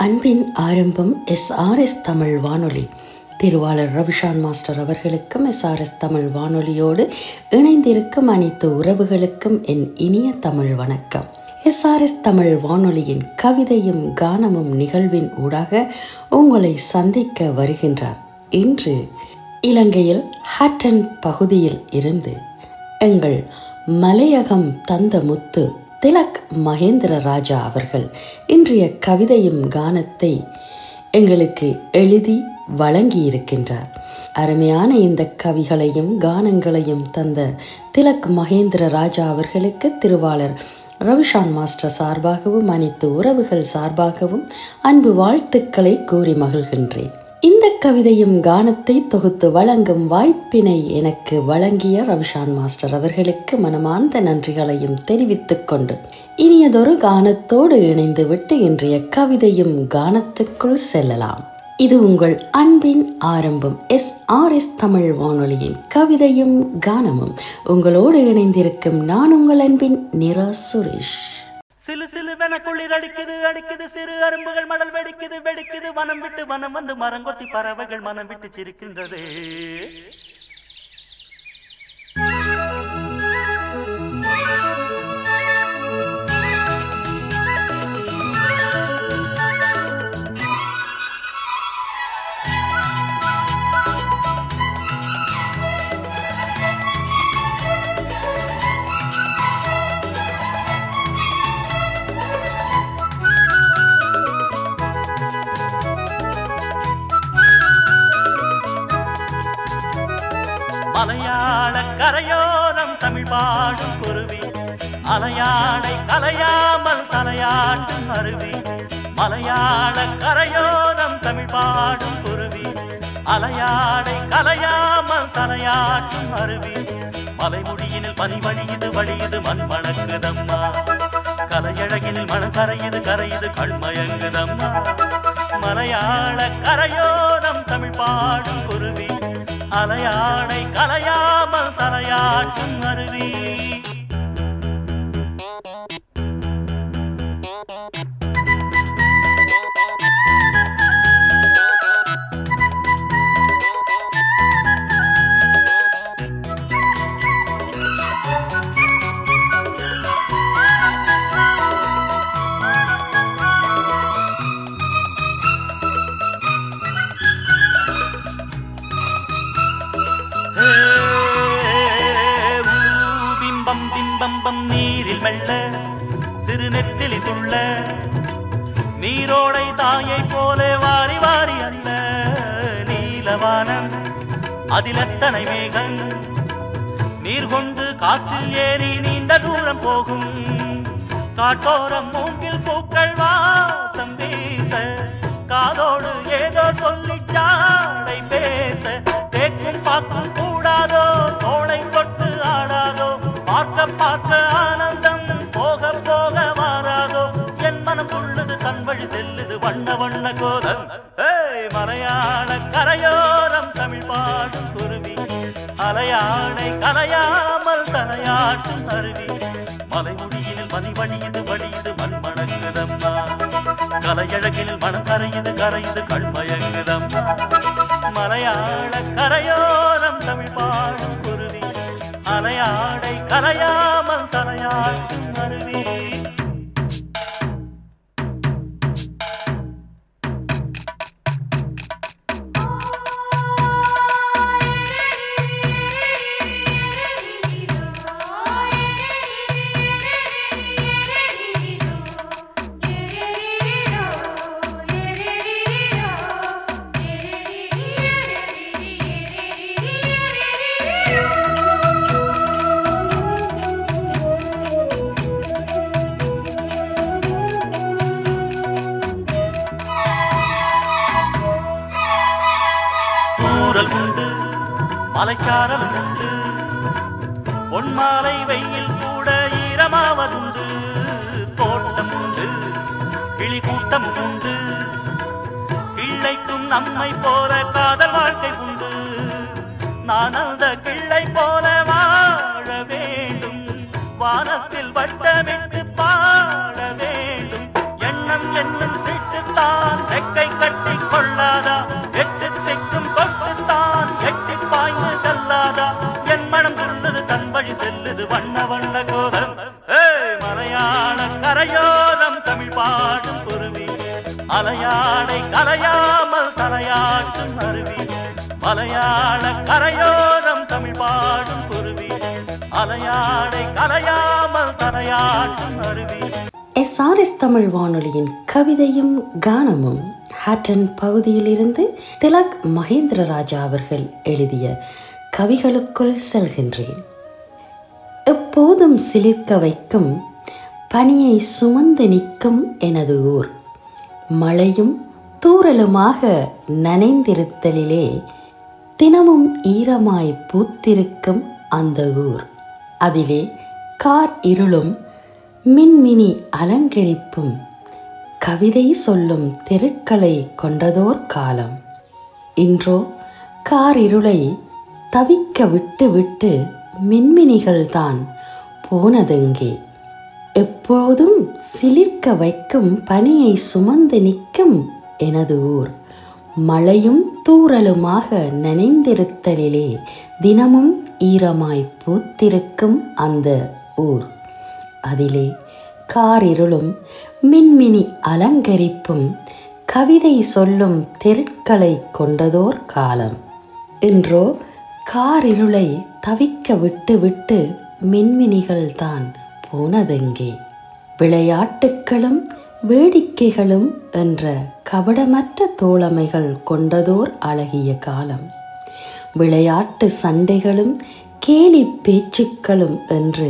அன்பின் ஆரம்பம் எஸ்ஆர்எஸ் தமிழ் வானொலி திருவாளர் ரவிஷான் மாஸ்டர் அவர்களுக்கும் எஸ்ஆர்எஸ் தமிழ் வானொலியோடு இணைந்திருக்கும் அனைத்து உறவுகளுக்கும் என் இனிய தமிழ் வணக்கம் எஸ்ஆர்எஸ் தமிழ் வானொலியின் கவிதையும் கானமும் நிகழ்வின் ஊடாக உங்களை சந்திக்க வருகின்றார் இன்று இலங்கையில் ஹட்டன் பகுதியில் இருந்து எங்கள் மலையகம் தந்த முத்து திலக் மகேந்திர ராஜா அவர்கள் இன்றைய கவிதையும் கானத்தை எங்களுக்கு எழுதி வழங்கியிருக்கின்றார் அருமையான இந்த கவிகளையும் கானங்களையும் தந்த திலக் மகேந்திர ராஜா அவர்களுக்கு திருவாளர் ரவிஷான் மாஸ்டர் சார்பாகவும் அனைத்து உறவுகள் சார்பாகவும் அன்பு வாழ்த்துக்களை கூறி மகிழ்கின்றேன் இந்த கவிதையும் கானத்தை தொகுத்து வழங்கும் வாய்ப்பினை எனக்கு வழங்கிய ரவிஷான் மாஸ்டர் அவர்களுக்கு மனமார்ந்த நன்றிகளையும் தெரிவித்துக் கொண்டு இனியதொரு கானத்தோடு இணைந்து விட்டு இன்றைய கவிதையும் கானத்துக்குள் செல்லலாம் இது உங்கள் அன்பின் ஆரம்பம் எஸ் ஆர் எஸ் தமிழ் வானொலியின் கவிதையும் கானமும் உங்களோடு இணைந்திருக்கும் நான் உங்கள் அன்பின் நிரா சுரேஷ் சிலு சிலுவென குளிர் அடிக்குது அடிக்குது சிறு அரும்புகள் மடல் வெடிக்குது வெடிக்குது வனம் விட்டு வனம் வந்து மரங்கொத்தி பறவைகள் மனம் விட்டு சிரிக்கின்றது மலையாள கரையோரம் தமிழ் பாடும் குருவி அலையாடை கலையாமல் தலையாட்டும் அருவி மலையாள கரையோரம் தமிழ் பாடும் குருவி அலையாடை கலையாமல் தலையாட்டும் அருவி மலைமுடியினில் பனி வழியுது வழியுது மண் மணக்குதம்மா கலையழகினில் மணம் கரையுது கரையுது கண்மயங்குதம்மா மலையாள கரையோரம் தமிழ் பாடும் குருவி அலையாடை கலையாமல் தலையாட்டும் அருவி ஏ, ஊ, பிம்பம் பிம்பம் பம் நீரில் மெல்ல சிறு நெத்திலி துள்ள நீரோடை தாயை போல வாரி வாரி அல்ல நீலவானம் அதில் எத்தனை மேகம் நீர் கொண்டு காற்றில் ஏறி நீண்ட தூரம் போகும் காட்டோரம் மூங்கில் பூக்கள் வாசம் வீச காதோடு ஏதோ சொல்லி சாடை பேச தேக்கும் பார்க்கும் கூடாதோ தோளை கொட்டு ஆடாதோ பார்க்க பார்க்க ஆனந்தம் போக போக மாறாதோ என் மனம் துள்ளுது தன் வழி செல்லுது வண்ண வண்ண கோலம் ஏய் மலையாள கரையோரம் தமிழ் பாடும் குருவி அலையாடை கலையாமல் தலையாட்டும் அருவி மலைமுடியினில் மணி வழியுது வழியுது மண் மணக்குதம்மா கலையழகினில் மனம் கரையுது கரையுது கண்மயங்குதம்மா மலையாள கரையோரம் தமிழ் பாடும் குருவி அலையாடை கலையாமல் தலையாட்டும் அருவி தூரல் உண்டு மலைக்காரல் உண்டு பொன்மாலை வெயில் கூட ஈரமாவதுண்டு தோட்டம் உண்டு கிளி கூட்டம் உண்டு கிள்ளைக்கும் நம்மை போல காதல் வாழ்க்கை உண்டு நான் அந்த கிள்ளை போல வாழ வேண்டும் வானத்தில் வட்டமிட்டு பாட வேண்டும் எண்ணம் என்னும் திட்டுத்தான் ரெக்கை கட்டி கொள்ளாதா எட்டு திக்கும் தொட்டுத்தான் எட்டி பாய்ந்து செல்லாதா என் மனம் துள்ளுது தன் வழி செல்லுது வண்ண வண்ண கோலம் ஏய் மலையாள கரையோரம் தமிழ் பாடும் குருவி அலையாடை கலையாமல் தலையாட்டும் அருவி மலையாள கரையோரம் தமிழ் பாடும் குருவி அலையாடை கலையாமல் தலையாட்டும் அருவி எஸ்ஆர்எஸ் தமிழ் வானொலியின் கவிதையும் கானமும் ஹாட்டன் பகுதியிலிருந்து திலக் மகேந்திரராஜா அவர்கள் எழுதிய கவிகளுக்குள் செல்கின்றேன் எப்போதும் சிலிர்க்க வைக்கும் பனியை சுமந்து நிற்கும் எனது ஊர் மழையும் தூறலுமாக நனைந்திருத்தலிலே தினமும் ஈரமாய் பூத்திருக்கும் அந்த ஊர் அதிலே கார் இருளும் மின்மினி அலங்கரிப்பும் கவிதை சொல்லும் தெருக்களை கொண்டதோர் காலம் இன்றோ கார் இருளை தவிக்க விட்டு விட்டு மின்மினிகள்தான் போனதெங்கே எப்போதும் சிலிர்க்க வைக்கும் பனியை சுமந்து நிற்கும் எனது ஊர் மழையும் தூறலுமாக நனைந்திருத்தலிலே தினமும் ஈரமாய் பூத்திருக்கும் அந்த ஊர் அதிலே காரிருளும் மின்மினி அலங்கரிப்பும் கவிதை சொல்லும் தெருக்களை கொண்டதோர் காலம் இன்றோ காரிருளை தவிக்க விட்டு விட்டு மின்மினிகள் தான் போனதெங்கே விளையாட்டுக்களும் வேடிக்கைகளும் என்ற கபடமற்ற தோழமைகள் கொண்டதோர் அழகிய காலம் விளையாட்டு சண்டைகளும் கேலி பேச்சுக்களும் என்று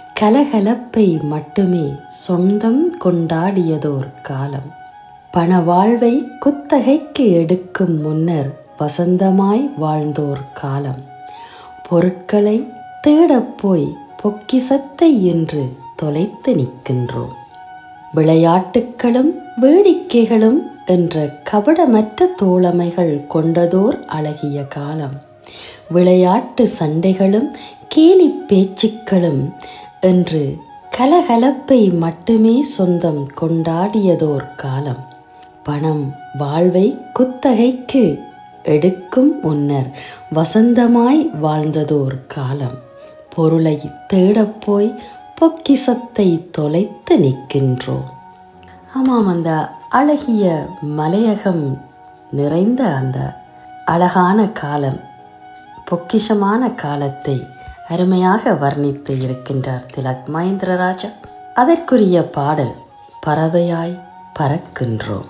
கலகலப்பை மட்டுமே சொந்தம் கொண்டாடியதோர் காலம் பண வாழ்வை குத்தகைக்கு எடுக்கும் முன்னர் வசந்தமாய் வாழ்ந்தோர் காலம் பொருட்களை தேடப் போய் பொக்கிசத்தை என்று தொலைத்து நிற்கின்றோம் விளையாட்டுக்களும் வேடிக்கைகளும் என்ற கபடமற்ற தோழமைகள் கொண்டதோர் அழகிய காலம் விளையாட்டு சண்டைகளும் கேலி பேச்சுக்களும் என்று கலகலப்பை மட்டுமே சொந்தம் கொண்டாடியதோர் காலம் பணம் வாழ்வை குத்தகைக்கு எடுக்கும் முன்னர் வசந்தமாய் வாழ்ந்ததோர் காலம் பொருளை தேடப் போய் பொக்கிசத்தை தொலைத்து நிற்கின்றோம் ஆமாம் அந்த அழகிய மலையகம் நிறைந்த அந்த அழகான காலம் பொக்கிஷமான காலத்தை அருமையாக வர்ணித்து இருக்கின்றார் திலக் மகேந்திரராஜா அதற்குரிய பாடல் பறவையாய் பறக்கின்றோம்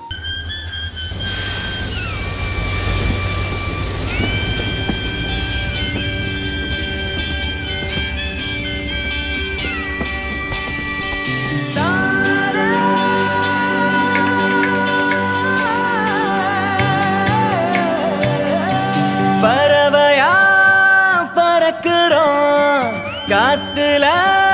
பறவையா பறக்கிறோம் காத்துல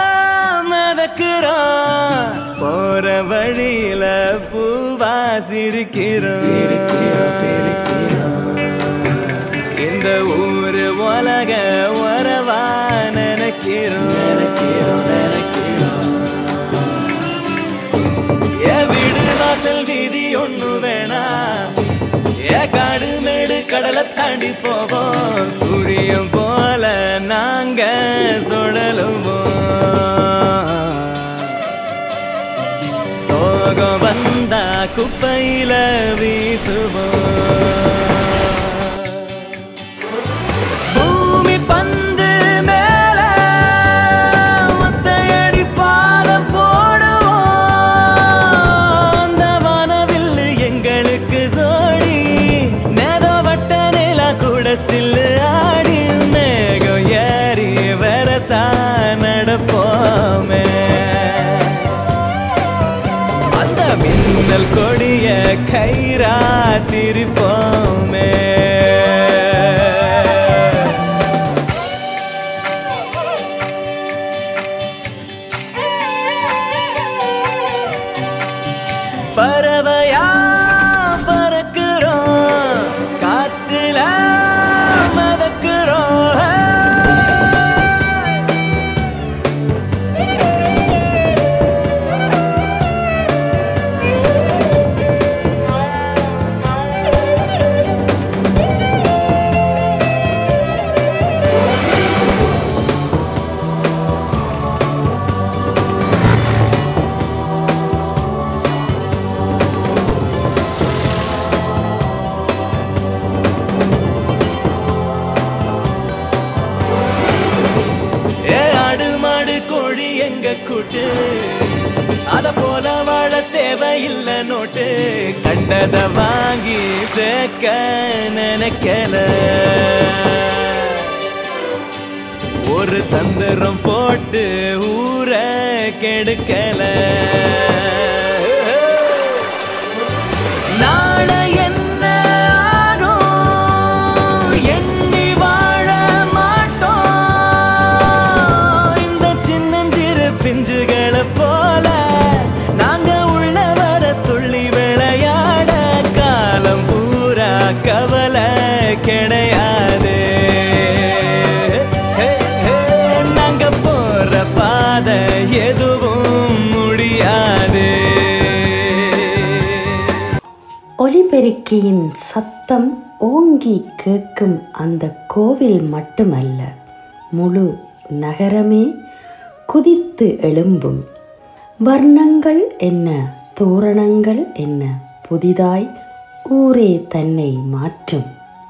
மதக்கிறோம் போற வழியில பூவா சிரிக்கிறோம் சிரிக்கிறோம் சிரிக்கிறோம் இந்த ஊரு உலக உறவா நினைக்கிறோம் நினைக்கிறோம் நினைக்கிறோம் ஏ வீடு வாசல் வீதி ஒண்ணு வேணா ஏ காடு மேடு கடலை தாண்டி போவோம் சூரியன் போல நாங்க சுழலுவோம் சோகம் வந்தா குப்பையில வீசுவோம் பூமி பந்து மேல ஒத்தையடி பாலம் போடுவோம் அந்த வானவில்லு எங்களுக்கு சோடி நேதோ வட்ட நிலா கூட சில்லு ஆடி மேகம் ஏறி வரசா நடப்போமே அந்த மின்னல் கொடிய கயிறா திரிப்போமே பறவையா பறக்கிறோம் காத்துல மதக்கிறோம் போட்டு கண்டத வாங்கி சேர்க்க நினைக்கல ஒரு தந்திரம் போட்டு ஊர கெடுக்கல நாளை என்ன ஆகும் எண்ணி வாழ மாட்டோம் இந்த சின்னஞ்சிறு பிஞ்சுகளை போல நாங்க உள்ள வர துள்ளி விளையாட காலம் பூரா கவலை கிடையாது ஹே, ஹே, நாங்க போற பாதை எதுவும் முடியாது ஒலிபெருக்கியின் சத்தம் ஓங்கி கேட்கும் அந்த கோவில் மட்டுமல்ல முழு நகரமே குதித்து எழும்பும் வர்ணங்கள் என்ன தோரணங்கள் என்ன புதிதாய் ஊரே தன்னை மாற்றும்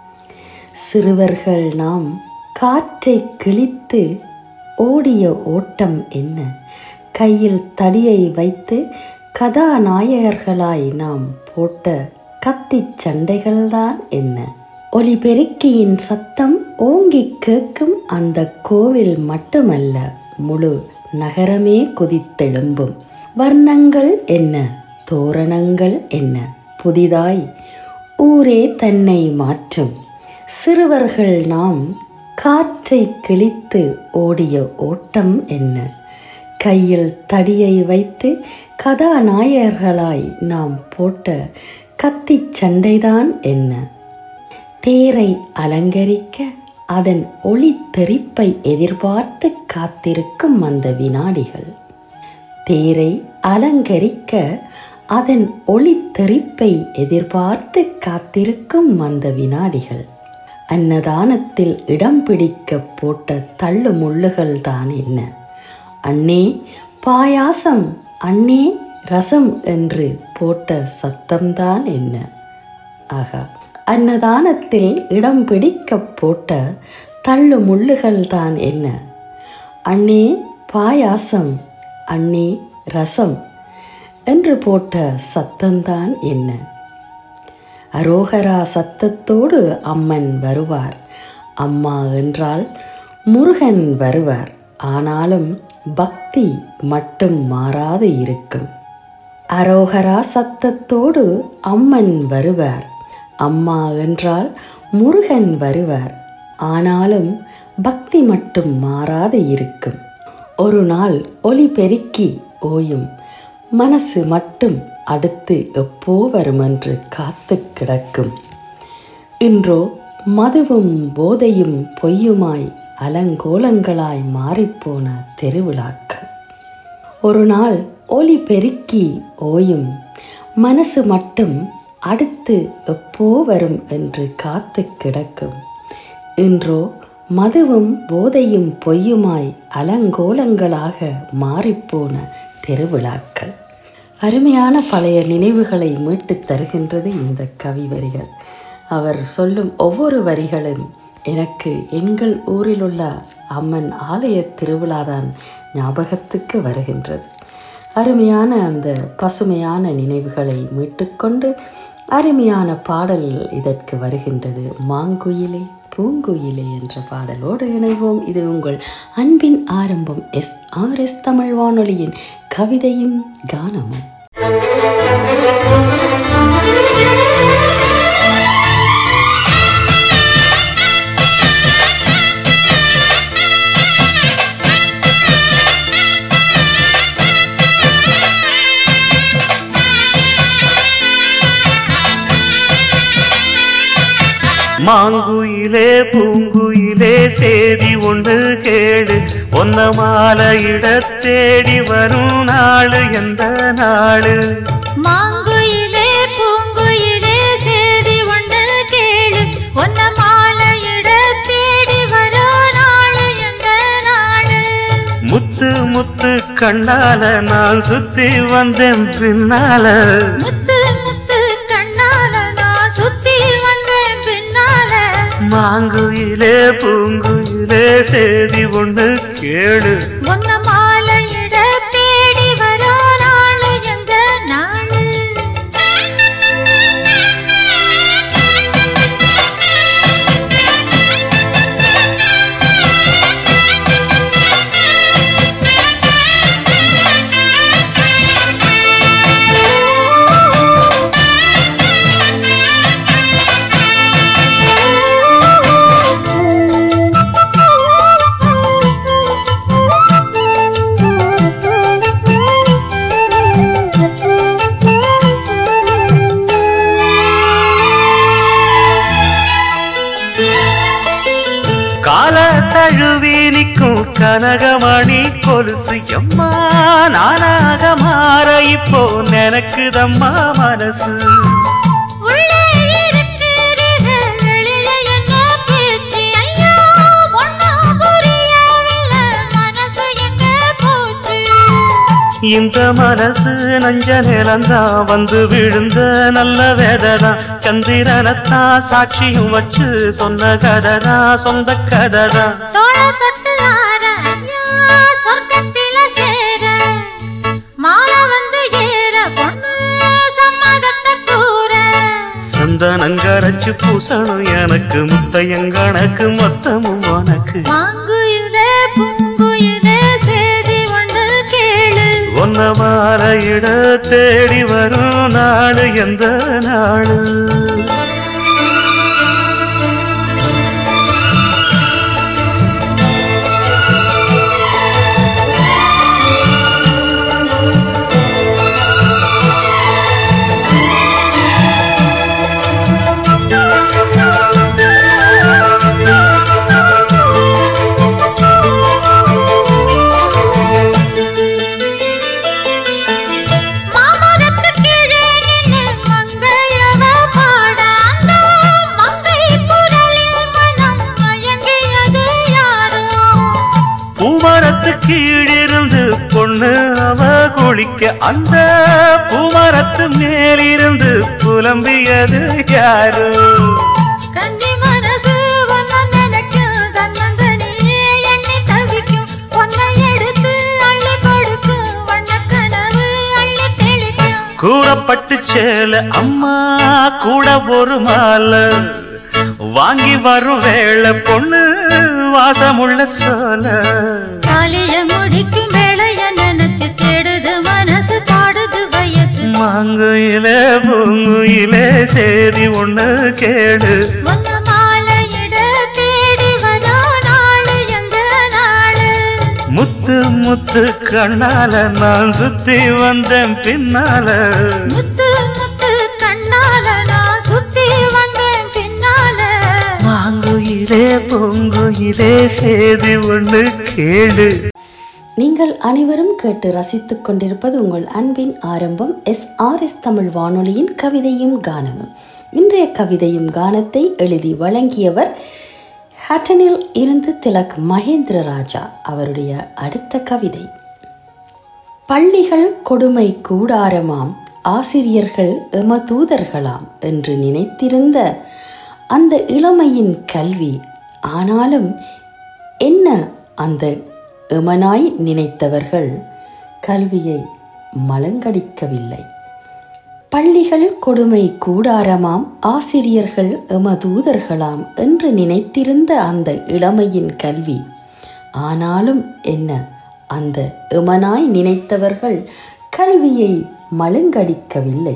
சிறுவர்கள் நாம் காற்றை கிழித்து ஓடிய ஓட்டம் என்ன கையில் தடியை வைத்து கதாநாயகர்களாய் நாம் போட்ட கத்திச் சண்டைகள்தான் என்ன ஒலிபெருக்கியின் சத்தம் ஓங்கி கேட்கும் அந்த கோவில் மட்டுமல்ல முழு நகரமே குதித்தெழும்பும் வர்ணங்கள் என்ன தோரணங்கள் என்ன புதிதாய் ஊரே தன்னை மாற்றும் சிறுவர்கள் நாம் காற்றை கிழித்து ஓடிய ஓட்டம் என்ன கையில் தடியை வைத்து கதாநாயகர்களாய் நாம் போட்ட கத்திச் சண்டைதான் என்ன தேரை அலங்கரிக்க அதன் ஒளி தெறிப்பை எதிர்பார்த்து காத்திருக்கும் அந்த வினாடிகள் தேரை அலங்கரிக்க அதன் ஒளி தெறிப்பை எதிர்பார்த்து காத்திருக்கும் அந்த வினாடிகள் அன்னதானத்தில் இடம் பிடிக்க போட்ட தள்ளு முள்ளுகள் தான் என்ன அண்ணே பாயாசம் அண்ணே ரசம் என்று போட்ட சத்தம்தான் என்ன ஆகா அன்னதானத்தில் இடம் பிடிக்க போட்ட தள்ளு முள்ளுகள் தான் என்ன அண்ணே பாயாசம் அண்ணே ரசம் என்று போட்ட சத்தம்தான் என்ன அரோகரா சத்தத்தோடு அம்மன் வருவார் அம்மா என்றால் முருகன் வருவார் ஆனாலும் பக்தி மட்டும் மாறாது இருக்கும் அரோகரா சத்தத்தோடு அம்மன் வருவார் அம்மா என்றால் முருகன் வருவார் ஆனாலும் பக்தி மட்டும் மாறாது இருக்கும் ஒரு நாள் ஒலி பெருக்கி ஓயும் மனசு மட்டும் அடுத்து எப்போ வருமென்று காத்து கிடக்கும் இன்றோ மதுவும் போதையும் பொய்யுமாய் அலங்கோலங்களாய் மாறிப்போன திருவிழாக்கள் ஒரு நாள் ஒலி பெருக்கி ஓயும் மனசு மட்டும் அடுத்து எப்போ வரும் என்று காத்து கிடக்கும் இன்றோ மதுவும் போதையும் பொய்யுமாய் அலங்கோலங்களாக மாறிப்போன திருவிழாக்கள் அருமையான பழைய நினைவுகளை மீட்டுத் தருகின்றது இந்த கவி வரிகள் அவர் சொல்லும் ஒவ்வொரு வரிகளும் எனக்கு எங்கள் ஊரில் உள்ள அம்மன் ஆலய திருவிழாதான் ஞாபகத்துக்கு வருகின்றது அருமையான அந்த பசுமையான நினைவுகளை மீட்டுக்கொண்டு அருமையான பாடல் இதற்கு வருகின்றது மாங்குயிலே பூங்குயிலே என்ற பாடலோடு இணைவோம் இது உங்கள் அன்பின் ஆரம்பம் எஸ் ஆர் எஸ் தமிழ் வானொலியின் கவிதையும் கானமும் மாங்குயிலே பூங்குயிலே சேதி ஒன்று கேடு ஒன்ன மாலையிட தேடி வரும் நாளு எந்த நாளு மாங்குயிலே பூங்குயிலே சேதி ஒன்று கேளு ஒன்ன மாலையிட தேடி வரோ நாளு எந்த நாளு முத்து முத்து கண்ணால நான் சுத்தி வந்தேன் பின்னால முத்து முத்து கண்ணால நான் சுத்தி வந்தேன் பின்னால மாங்குயிலே பூங்குயிலே சேதி ஒன்று கேளு ஒன்ன மாலையிட தேடி வரோ நாளு எந்த நாளு தழுவி நிற்கும் கனகமணி கொலுசு எம்மா நானாக மாற இப்போ நினைக்குதம்மா மனசு உள்ளே இருக்கிறீர்கள் வெளியே என்ன பேச்சு ஐயோ ஒண்ணும் புரியவில்லை மனசு எங்க போச்சு இந்த மனசு நஞ்ச நிலந்தான் வந்து விழுந்த நல்ல வேததான் சந்திரனத்தான் சாட்சியும் வச்சு சொன்ன கதைதான் சொந்த கதைதான் தோள தொட்டு ஆற ஐயா சொர்க்கத்தில சேர மாலை வந்து ஏற பொண்ணு சம்மதத்தை கூற சந்தனங்கரைச்சு பூசணும் எனக்கு முத்தையங்கணக்கு மொத்தமும் உனக்கு மாங்குயிலே பூங்குயிலே சேதி ஒன்று கேளு ஒன்ன மாலையிட தேடி வரும் நாடு எந்த நாடு மாமரத்து கீழே நின்னு மங்கையவ பாட அந்த மங்கை குரலில் மனம் மயங்கியது யாரோ பூமரத்து கீழிருந்து பொண்ணு அவ குளிக்க அந்த பூமரத்து மேலிருந்து புலம்பியது யாரு கன்னி மனசு ஒன்ன நினைக்கும் தன்னந்தனியே எண்ணி தவிக்கும் பொன்னை எடுத்து அள்ளி கொடுக்கும் வண்ணக்கனவு அள்ளி தெளிக்கும் கூறப்பட்டு சேல அம்மா கூட ஒரு மாலை வாங்கி வரும் வேளை பொண்ணு வாசமுள்ள சோல காலிய முடிக்கும் வேளைய நினைச்சு தேடுது மனசு பாடுது வயசு மாங்குயிலே பூங்குயிலே சேதி ஒண்ணு கேடு ஒன்ன மாலையிட தேடி வரா நாளு எந்த நாளு முத்து முத்து கண்ணால நான் சுத்தி வந்தேன் பின்னால முத்து முத்து கண்ணால நான் சுத்தி வந்தேன் பின்னால மாங்குயிலே பூங்குயிலே சேதி ஒண்ணு கேடு நீங்கள் அனைவரும் கேட்டு ரசித்துக் கொண்டிருப்பது உங்கள் அன்பின் ஆரம்பம் எஸ் ஆர் எஸ் தமிழ் வானொலியின் கவிதையும் கானமும் இன்றைய கவிதையும் கானத்தை எழுதி வழங்கியவர் ஹட்டனில் இருந்து திலக் மகேந்திர ராஜா அவருடைய அடுத்த கவிதை பள்ளிகள் கொடுமை கூடாரமாம் ஆசிரியர்கள் எமதூதர்களாம் என்று நினைத்திருந்த அந்த இளமையின் கல்வி ஆனாலும் என்ன அந்த எமனாய் நினைத்தவர்கள் கல்வியை மலங்கடிக்கவில்லை பள்ளிகள் கொடுமை கூடாரமாம் ஆசிரியர்கள் எமதூதர்களாம் என்று நினைத்திருந்த அந்த இளமையின் கல்வி ஆனாலும் என்ன அந்த எமனாய் நினைத்தவர்கள் கல்வியை மழுங்கடிக்கவில்லை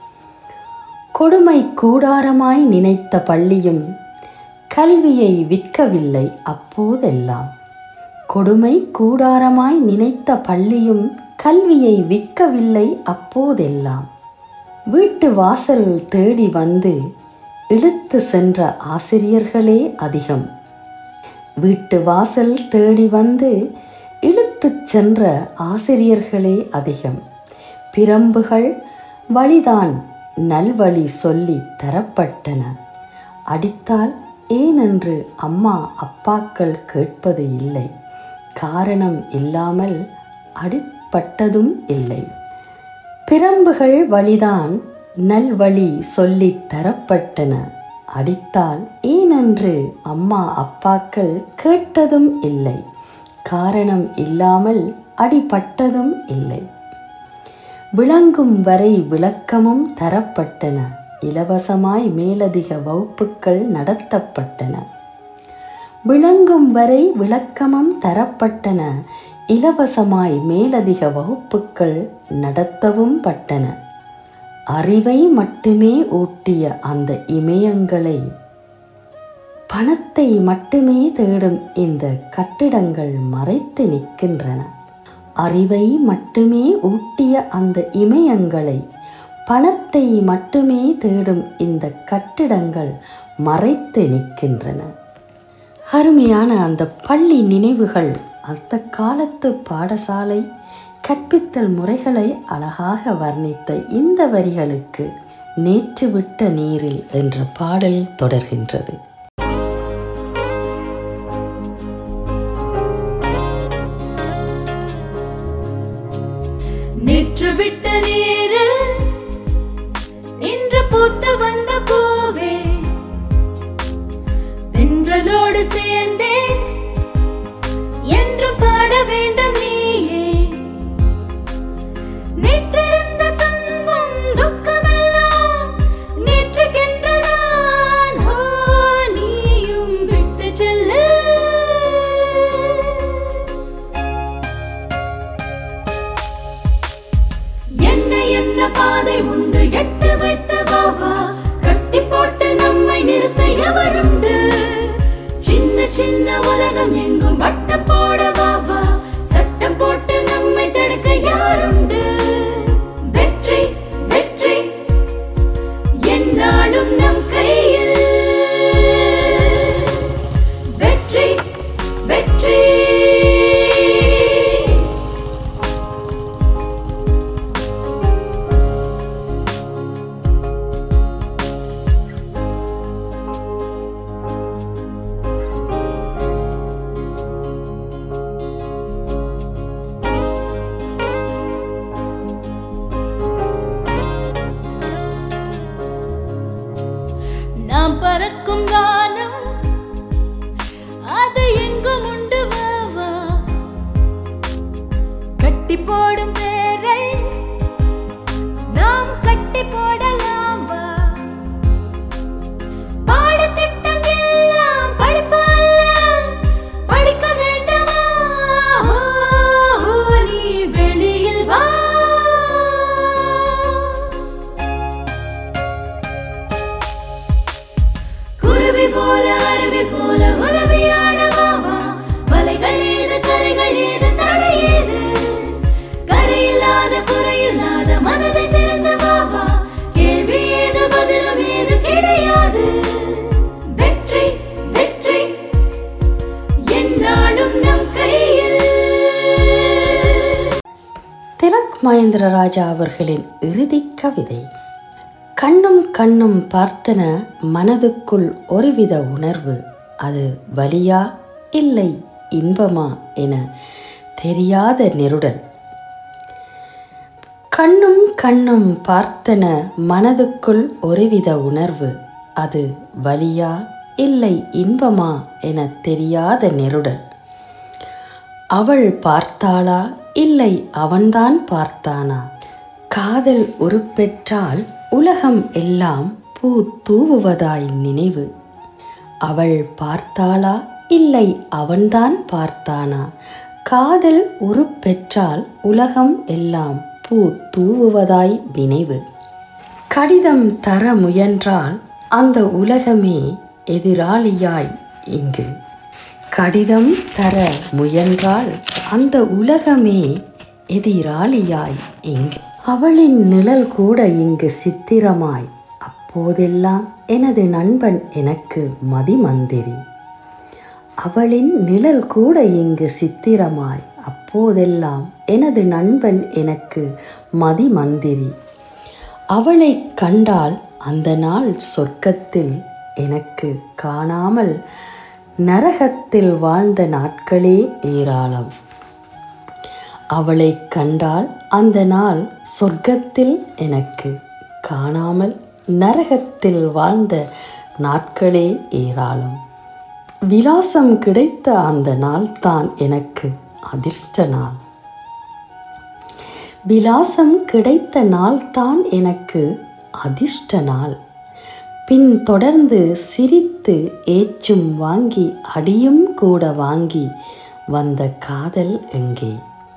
கொடுமை கூடாரமாய் நினைத்த பள்ளியும் கல்வியை விற்கவில்லை அப்போதெல்லாம் கொடுமை கூடாரமாய் நினைத்த பள்ளியும் கல்வியை விற்கவில்லை அப்போதெல்லாம் வீட்டு வாசல் தேடி வந்து இழுத்து சென்ற ஆசிரியர்களே அதிகம் வீட்டு வாசல் தேடி வந்து இழுத்துச் சென்ற ஆசிரியர்களே அதிகம் பிரம்புகள் வழிதான் நல்வழி சொல்லி தரப்பட்டன அடித்தால் ஏனென்று அம்மா அப்பாக்கள் கேட்பது இல்லை காரணம் இல்லாமல் அடிப்பட்டதும் இல்லை பிரம்புகள் வழிதான் நல்வழி சொல்லித் தரப்பட்டன அடித்தால் ஏனென்று அம்மா அப்பாக்கள் கேட்டதும் இல்லை காரணம் இல்லாமல் அடிபட்டதும் இல்லை விளங்கும் வரை விளக்கமும் தரப்பட்டன இலவசமாய் மேலதிக வகுப்புகள் நடத்தப்பட்டன விளங்கும் வரை விளக்கமும் தரப்பட்டன இலவசமாய் மேலதிக வகுப்புகள் நடத்தவும் பட்டன அறிவை மட்டுமே ஊட்டிய அந்த இமயங்களை பணத்தை மட்டுமே தேடும் இந்த கட்டிடங்கள் மறைத்து நிற்கின்றன அறிவை மட்டுமே ஊட்டிய அந்த இமயங்களை பணத்தை மட்டுமே தேடும் இந்த கட்டிடங்கள் மறைத்து நிற்கின்றன அருமையான அந்த பள்ளி நினைவுகள் அந்த காலத்து பாடசாலை கற்பித்தல் முறைகளை அழகாக வர்ணித்த இந்த வரிகளுக்கு நேற்று விட்ட நீரில் என்ற பாடல் தொடர்கின்றது நேற்று விட்ட நீரு இன்று பூத்து வந்த பூவே தென்றலோடு சேர்ந்தே என்றும் பாட வேண்டும் நீயே நேற்றிருந்த துன்பம் துக்கமெல்லாம் நேற்றுக்கென்றுதான் ஓ, நீயும் விட்டு செல்லு என்ன என்ன பாதை உண்டு எட்டு வைத்த வாவா கட்டி போட்டு நம்மை நிறுத்த எவருண்டு சின்ன சின்ன உலகம் எங்கும் வட்டம் போட வாவா சட்டம் போட்டு நம்மை தடுக்க யாருண்டு வெற்றி வெற்றி என்னாலும் நம் கையில் வெற்றி வெற்றி நாம் பறக்கும் காலம் அது எங்கும் உண்டு வாவா கட்டி போடும் பேரை நாம் கட்டி போடலாம் வா பாடத்திட்டம் எல்லாம் படிப்பு அல்ல, படிக்க வேண்டுமா ஓ, நீ வெளியில் வா குருவி போல அருவி போல உலவியாடவாவா வலைகள் ஏது கரைகள் ஏது தடை ஏது கரையில்லாத குறையில்லாத மனதை திறந்து வாவா கேள்வி ஏது பதிலும் ஏது கிடையாது வெற்றி வெற்றி என்னாலும் நம் கையில் திலக் மகேந்திர ராஜா அவர்களின் இறுதி கவிதை கண்ணும் கண்ணும் பார்த்தன மனதுக்குள் ஒருவித உணர்வு அது வலியா இல்லை இன்பமா என தெரியாத நெருடல் கண்ணும் கண்ணும் பார்த்தன மனதுக்குள் ஒருவித உணர்வு அது வலியா இல்லை இன்பமா என தெரியாத நெருடல் அவள் பார்த்தாளா இல்லை அவன்தான் பார்த்தானா காதல் உருப்பெற்றால் உலகம் எல்லாம் பூ தூவுவதாய் நினைவு அவள் பார்த்தாளா இல்லை அவன்தான் பார்த்தானா காதல் உருப்பெற்றால் உலகம் எல்லாம் பூ தூவுவதாய் நினைவு கடிதம் தர முயன்றால் அந்த உலகமே எதிராளியாய் இங்கு கடிதம் தர முயன்றால் அந்த உலகமே எதிராளியாய் இங்கு அவளின் நிழல் கூட இங்கு சித்திரமாய் அப்போதெல்லாம் எனது நண்பன் எனக்கு மதிமந்திரி அவளின் நிழல் கூட இங்கு சித்திரமாய் அப்போதெல்லாம் எனது நண்பன் எனக்கு மதிமந்திரி அவளை கண்டால் அந்த நாள் சொர்க்கத்தில் எனக்கு காணாமல் நரகத்தில் வாழ்ந்த நாட்களே ஏராளம் அவளை கண்டால் அந்த நாள் சொர்க்கத்தில் எனக்கு காணாமல் நரகத்தில் வாழ்ந்த நாட்களே ஏராளம் விலாசம் கிடைத்த அந்த நாள் தான் எனக்கு அதிர்ஷ்ட நாள் விலாசம் கிடைத்த நாள் தான் எனக்கு அதிர்ஷ்ட நாள் பின் தொடர்ந்து சிரித்து ஏச்சும் வாங்கி அடியும் கூட வாங்கி வந்த காதல் எங்கே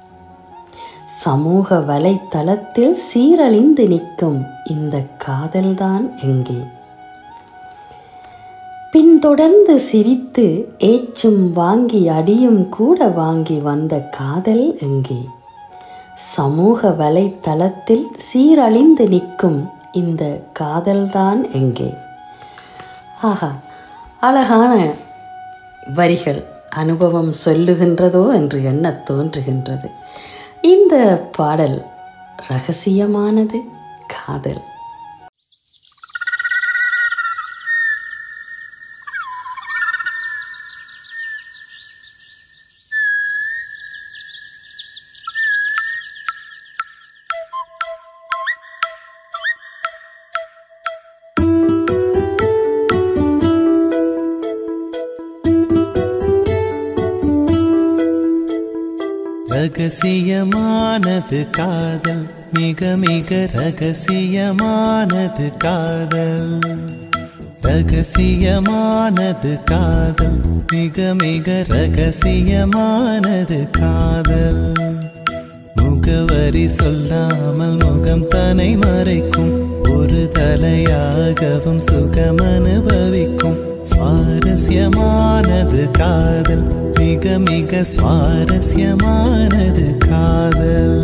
சமூக வலைத்தளத்தில் சீரழிந்து நிற்கும் இந்த காதல்தான் எங்கே பின்தொடர்ந்து சிரித்து ஏச்சும் வாங்கி அடியும் கூட வாங்கி வந்த காதல் எங்கே சமூக வலைத்தளத்தில் சீரழிந்து நிற்கும் இந்த காதல்தான் எங்கே ஆஹா அழகான வரிகள் அனுபவம் சொல்லுகின்றதோ என்று எண்ணத் தோன்றுகின்றது இந்த பாடல் ரகசியமானது காதல் ரகசியமானது காதல் மிக மிக ரகசியமானது காதல் ரகசியமானது காதல் மிக மிக ரகசியமானது காதல் முகவரி சொல்லாமல் முகம் தனை மறைக்கும் ஒரு தலையாகவும் சுகம் அனுபவிக்கும் சுவாரஸ்யமானது காதல் மிக மிக சுவாரஸ்யமானது காதல்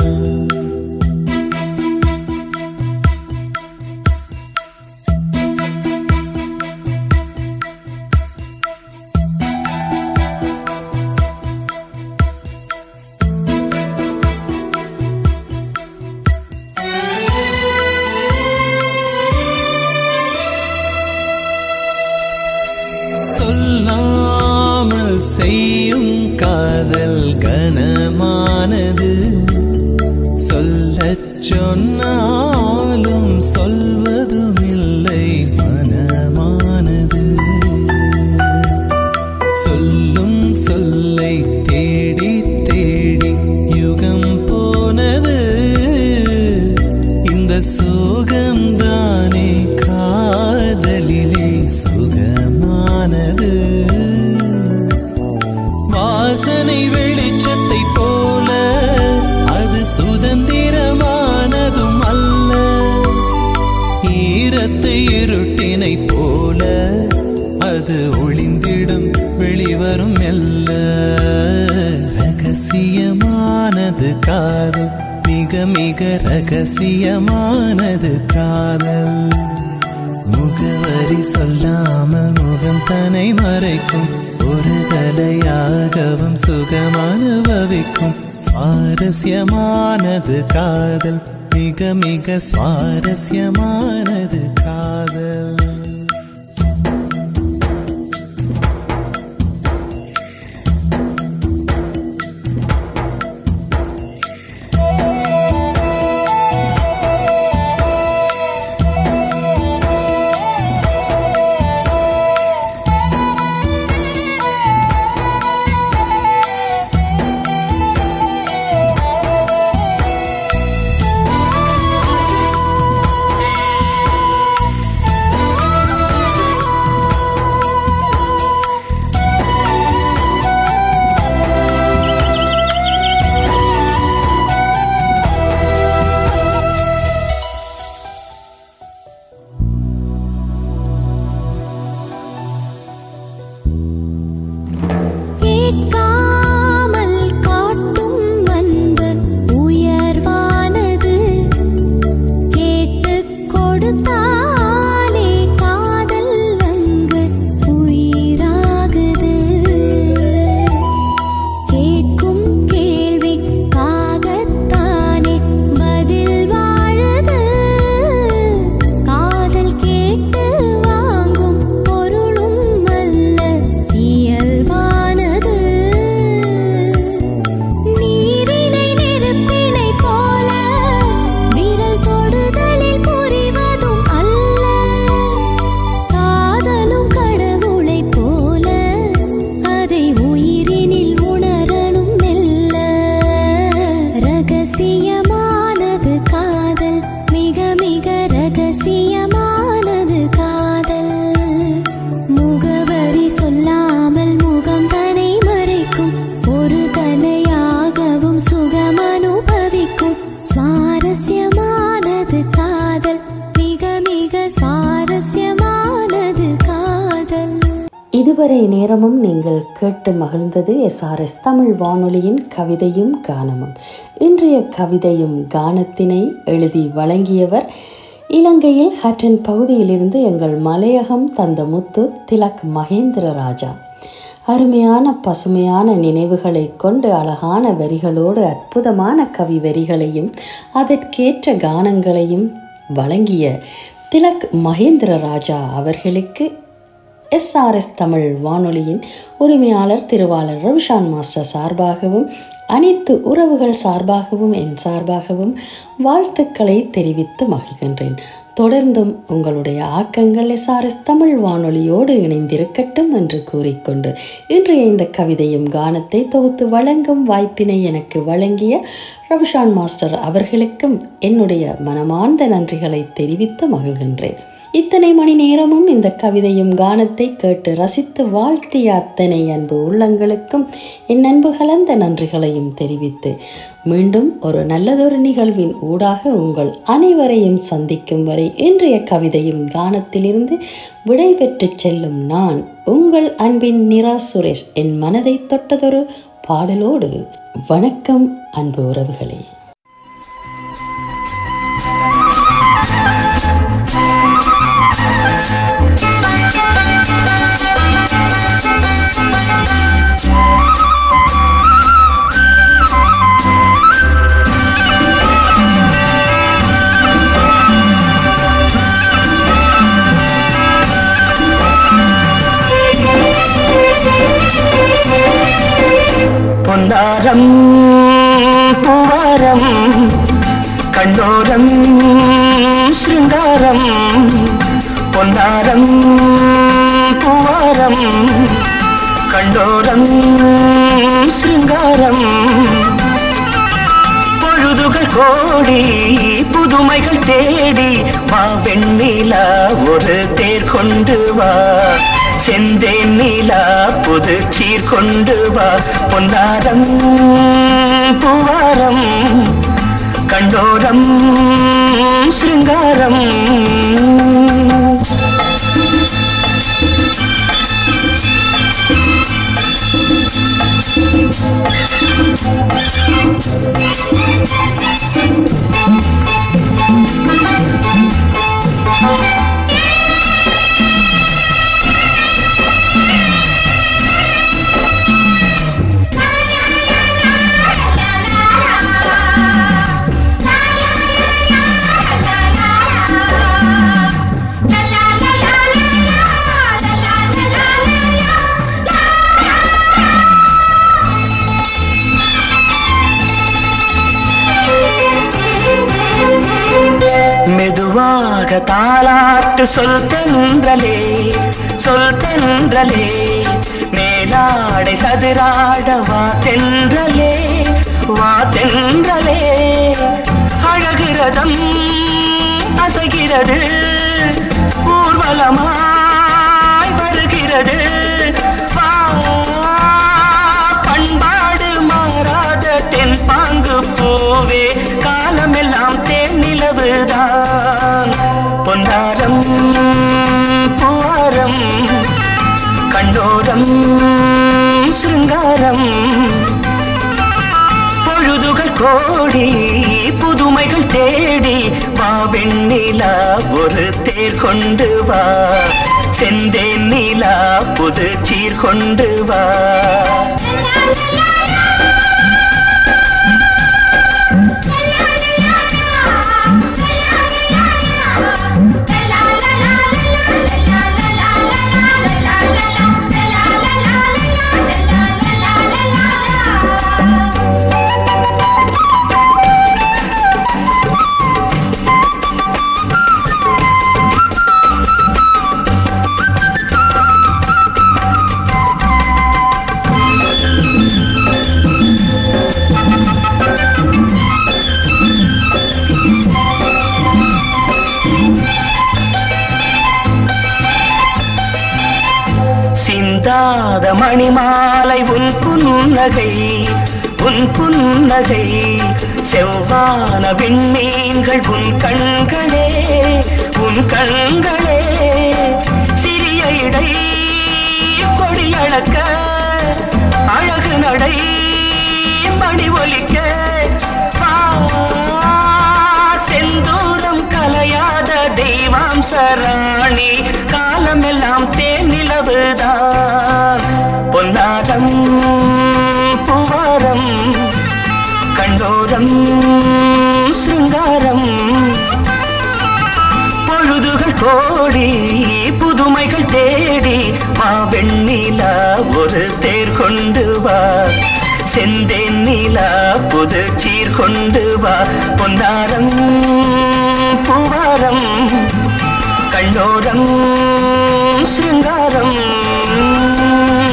சொல்லாமல் செய்யும் காதல் கனமானது சொல்லச் சொன்னாலும் சொல்வதும் இல்லை மனமானது சொல்லும் சொல்லை தேடி தேடி யுகம் போனது இந்த சோகம்தானே காதலிலே சுகமானது வாசனை வெளிச்சத்தை போல அது சுதந்திரமானதும் அல்ல ஈரத்தை இருட்டினை போல அது ஒளிந்திடும் வெளிவரும் மெல்ல ரகசியமானது காதல் மிக மிக ரகசியமானது காதல் முகவரி சொல்லாமல் முகம் தனை மறைக்கும் ஒரு தலையாகவும் சுகம் அனுபவிக்கும் சுவாரஸ்யமானது காதல் மிக மிக சுவாரஸ்யமானது காதல் கேட்காமல் காட்டும் வந்து உயர்வானது கேட்டுக் கொடுத்தாலே காதல் அங்கு உயிராகுது கேட்கும் கேள்விக்காகத்தானே பதில் வாழுது காதல் கேட்டு வாங்கும் பொருளும் அல்ல இயல்பானது நீரினை நெருப்பினை போல விரல் தொடுதலில் புரிவதும் அல்ல காதலும் கடவுளைப் போல அதை உயிரினில் உணரணும் மெல்ல ரகசியமானது காதல் மிக மிக ரகசியமானது காதல் முகவரி சொல்லாமல் முகம் தனை மறைக்கும் ஒரு தலையாகவும் சுகம் அனுபவிக்கும் சுவாரஸ்யமானது காதல் மிக மிக சுவாரஸ்யமானது காதல் இதுவரை நேரமும் நீங்கள் கேட்டு மகிழ்ந்தது எஸ்ஆர்எஸ் தமிழ் வானொலியின் கவிதையும் கானமும் இன்றைய கவிதையும் கானத்தினை எழுதி வழங்கியவர் இலங்கையில் ஹட்டன் பகுதியிலிருந்து எங்கள் மலையகம் தந்த முத்து திலக் மகேந்திர ராஜா அருமையான பசுமையான நினைவுகளை கொண்டு அழகான வரிகளோடு அற்புதமான கவி வரிகளையும் அதற்கேற்ற கானங்களையும் வழங்கிய திலக் மகேந்திர ராஜா அவர்களுக்கு எஸ்ஆர்எஸ் தமிழ் வானொலியின் உரிமையாளர் திருவாளர் ரவிஷான் மாஸ்டர் சார்பாகவும் அனைத்து உறவுகள் சார்பாகவும் என் சார்பாகவும் வாழ்த்துக்களை தெரிவித்து மகிழ்கின்றேன் தொடர்ந்தும் உங்களுடைய ஆக்கங்கள் எஸ்ஆர்எஸ் தமிழ் வானொலியோடு இணைந்திருக்கட்டும் என்று கூறிக்கொண்டு இன்றைய இந்த கவிதையும் கானத்தை தொகுத்து வழங்கும் வாய்ப்பினை எனக்கு வழங்கிய ரவிஷான் மாஸ்டர் அவர்களுக்கும் என்னுடைய மனமார்ந்த நன்றிகளை தெரிவித்து மகிழ்கின்றேன் இத்தனை மணி நேரமும் இந்த கவிதையும் கானத்தை கேட்டு ரசித்து வாழ்த்திய அத்தனை அன்பு உள்ளங்களுக்கும் என் அன்பு கலந்த நன்றிகளையும் தெரிவித்து மீண்டும் ஒரு நல்லதொரு நிகழ்வின் ஊடாக உங்கள் அனைவரையும் சந்திக்கும் வரை இன்றைய கவிதையும் கானத்திலிருந்து விடைபெற்று செல்லும் நான் உங்கள் அன்பின் நிரா சுரேஷ் என் மனதை தொட்டதொரு பாடலோடு வணக்கம் அன்பு உறவுகளே பொன்னாரம் பூவாரம் கண்ணோரம் சிருங்காரம் பொன்னாரம் பூவாரம் கண்டோரம் சிருங்காரம் பொழுதுகள் கோடி புதுமைகள் தேடி வா வெண்ணிலா ஒரு தேர் கொண்டு வா செந்தேன் நீலா புது சீர் கொண்டு வா பொன்னாரம் பூவாரம் கண்டோரம் சிருங்காரம் மெதுவாக தாளாட்டு சொல் தென்றலே சொல் தென்றலே மேலாடை சதுராட வா தென்றலே வா தென்றலே அழகிறதம் அசைகிறது ஊர்வலமாய் வருகிறது வா பண்பாடு மாறாத தென் பாங்கு பூவே காலமெல்லாம் தேன் நிலவுதான் பொன்னாரம் பூவாரம் கண்டோரம் சிருங்காரம் பொழுதுகள் கோடி புதுமைகள் தேடி வா வெண்ணிலா ஒரு தேர் கொண்டு வா செந்தேன் நீலா புது சீர் கொண்டு வா சிந்தாத மணிமாலை உன் புன்னகை உன் புன்னகை செவ்வான விண்மீன்கள் உன் கண்களே உன் கண்களே சிறிய இடை கொடியளக்க அழகு நடை மணி ஒலிக்க வா, செந்தூரம் கலையாத தெய்வாம்சராணி காலமெல்லாம் தேன் நிலவுதான் பொன்னா கண்ணோரம் சிருங்காரம் பொழுதுகள் கோடி புதுமைகள் தேடி வா வெண்ணிலா ஒரு தேர் கொண்டு வா செந்தேன் நீலா புது சீர் கொண்டு வா பொன்னாரம் பூவாரம் கண்ணோரம் சிருங்காரம்